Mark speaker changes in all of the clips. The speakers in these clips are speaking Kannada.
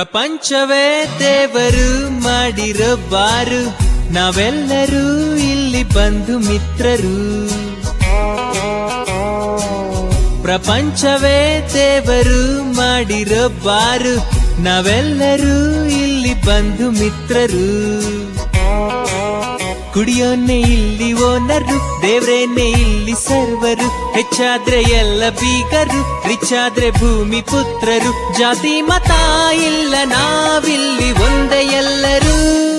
Speaker 1: ಪ್ರಪಂಚವೇ ದೇವರು ಮಾಡಿರೋ ಬಾರು ನಾವೆಲ್ಲರೂ ಇಲ್ಲಿ ಬಂಧು ಮಿತ್ರರು ಪ್ರಪಂಚವೇ ದೇವರು ಮಾಡಿರೋ ಬಾರು ನಾವೆಲ್ಲರೂ ಇಲ್ಲಿ ಬಂಧು ಮಿತ್ರರು ಕುಡಿಯೋನೆ ಇಲ್ಲಿ ಓನರು ದೇವ್ರೇನೆ ಇಲ್ಲಿ ಸರ್ವರು ಹೆಚ್ಚಾದ್ರೆ ಎಲ್ಲ ಬೀಗರು ರಿಚ್ ಆದ್ರೆ ಭೂಮಿ ಪುತ್ರರು ಜಾತಿ ಮತ ಇಲ್ಲ ನಾವಿಲ್ಲಿ ಒಂದೇ ಎಲ್ಲರೂ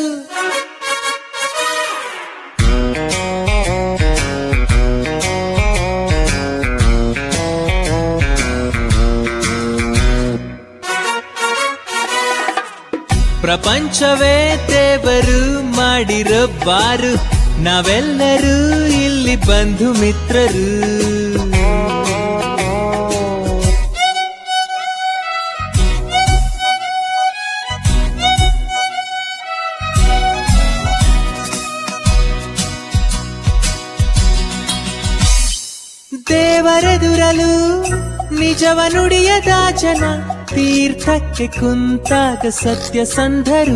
Speaker 1: ಪ್ರಪಂಚವೇ ದೇವರು ಮಾಡಿರೋ ಬಾರು ನಾವೆಲ್ಲರೂ ಇಲ್ಲಿ ಬಂಧು ಮಿತ್ರರು ದೇವರೆದುರಲು ನಿಜವ ನುಡಿಯದ ಜನ ತೀರ್ಥಕ್ಕೆ ಕುಂತಾಗ ಸತ್ಯ ಸಂಧರು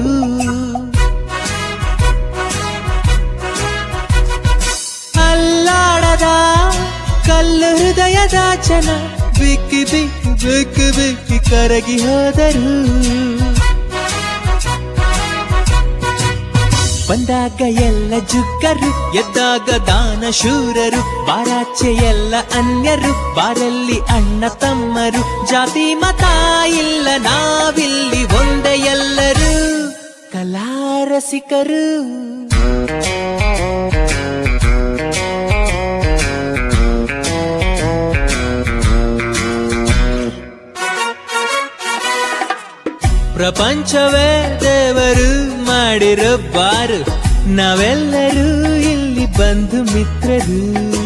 Speaker 1: ಅಲ್ಲಾಡದ ಕಲ್ಲು ಹೃದಯದ ಜನ ಬಿಕ್ಕಿ ಬಿಕ್ಕಿ ಬಿಕ್ಕಿ ಬಿಕ್ಕಿ ಕರಗಿ ಹೋದರು ಬಂದಾಗ ಎಲ್ಲ ಜುಗ್ಗರು ಎದ್ದಾಗ ದಾನ ಶೂರರು ಬಾರಾಚೆ ಎಲ್ಲ ಅನ್ಯರು ಬಾರಲ್ಲಿ ಅಣ್ಣ ತಮ್ಮರು ಜಾತಿ ಮತ ಇಲ್ಲ ನಾವಿಲ್ಲಿ ಒಂದೇ ಎಲ್ಲರೂ ಕಲಾರಸಿಕರು ಪ್ರಪಂಚವೇ ದೇವರು ಮಾಡಿರೋ ಬಾರು ನಾವೆಲ್ಲರೂ ಇಲ್ಲಿ ಬಂಧು ಮಿತ್ರರು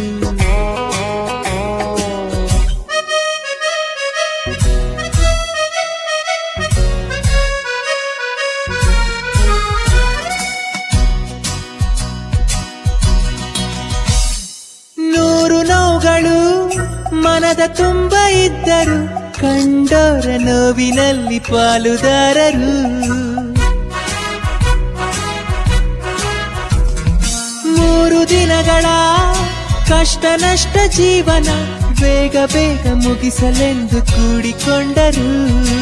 Speaker 1: ನೂರು ನೋವುಗಳು ಮನದ ತುಂಬ ಇದ್ದರು ಕಂಡೋರ ನೋವಿನಲ್ಲಿ ಪಾಲುದಾರರು ಮೂರು ದಿನಗಳ ಕಷ್ಟ ನಷ್ಟ ಜೀವನ ಬೇಗ ಬೇಗ ಮುಗಿಸಲೆಂದು ಕೂಡಿಕೊಂಡರು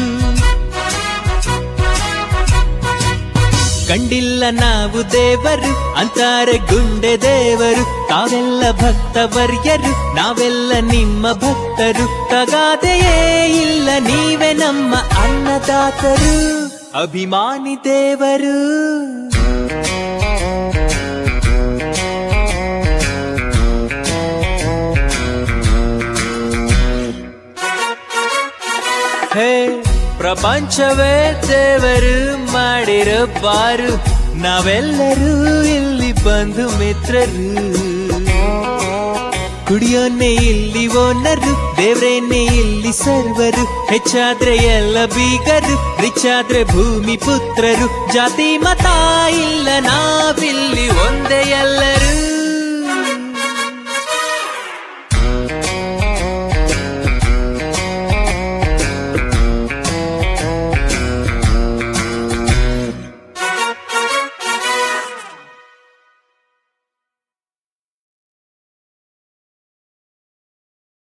Speaker 1: ಕಂಡಿಲ್ಲ ನಾವು ದೇವರು ಅಂತಾರೆ ಗುಂಡೆ ದೇವರು ತಾವೆಲ್ಲ ಭಕ್ತವರ್ಯರು ನಾವೆಲ್ಲ ನಿಮ್ಮ ಭಕ್ತರು ತಗಾದೆಯೇ ಇಲ್ಲ ನೀವೇ ನಮ್ಮ ಅನ್ನದಾತರು ಅಭಿಮಾನಿ ದೇವರು ಹೇ ಪ್ರಪಂಚವೇ ದೇವರು ಮಾಡಿರೋ ಬಾರು ನಾವೆಲ್ಲರೂ ಇಲ್ಲಿ ಬಂಧು ಮಿತ್ರರು ಕುಡಿಯೋನೆ ಇಲ್ಲಿ ಓನರು ದೇವ್ರೇನೆ ಇಲ್ಲಿ ಸರ್ವರು ಹೆಚ್ಚಾದ್ರೆ ಎಲ್ಲ ಬೀಗರು ರಿಚ್ ಆದ್ರೆ ಭೂಮಿ ಪುತ್ರರು ಜಾತಿ ಮತ ಇಲ್ಲ ನಾವಿಲ್ಲಿ ಒಂದೇ ಎಲ್ಲರೂ